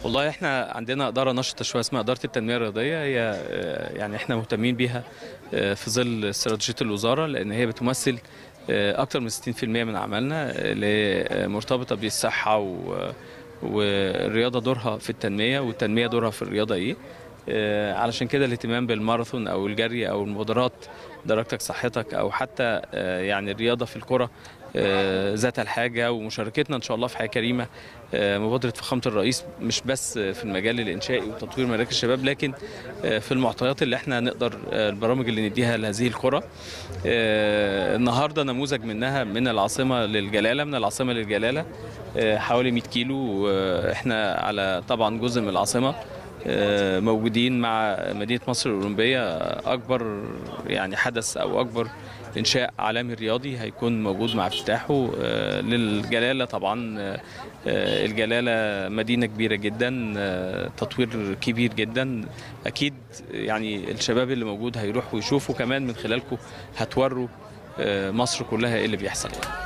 والله احنا عندنا اداره نشطه شويه اسمها اداره التنميه الرياضيه هي آه، يعني احنا مهتمين بيها آه، في ظل استراتيجيه الوزاره لان هي بتمثل آه، اكثر من 60% من عملنا آه، اللي آه، مرتبطه بالصحه و- والرياضه دورها في التنميه والتنميه دورها في الرياضه ايه آه، علشان كده الاهتمام بالماراثون او الجري او المبادرات درجتك صحتك او حتى آه، يعني الرياضه في الكره آه، ذات الحاجه ومشاركتنا ان شاء الله في حياه كريمه آه، مبادره فخامه الرئيس مش بس في المجال الانشائي وتطوير مراكز الشباب لكن آه، في المعطيات اللي احنا نقدر آه، البرامج اللي نديها لهذه القرى آه، النهارده نموذج منها من العاصمه للجلاله من العاصمه للجلاله آه، حوالي 100 كيلو آه، احنا على طبعا جزء من العاصمه آه، موجودين مع مدينه مصر الاولمبيه آه، اكبر يعني حدث او اكبر انشاء عالمي رياضي هيكون موجود مع افتتاحه آه، للجلاله طبعا آه، آه، الجلاله مدينه كبيره جدا آه، تطوير كبير جدا اكيد يعني الشباب اللي موجود هيروح ويشوفوا كمان من خلالكم هتوروا آه، مصر كلها ايه اللي بيحصل يعني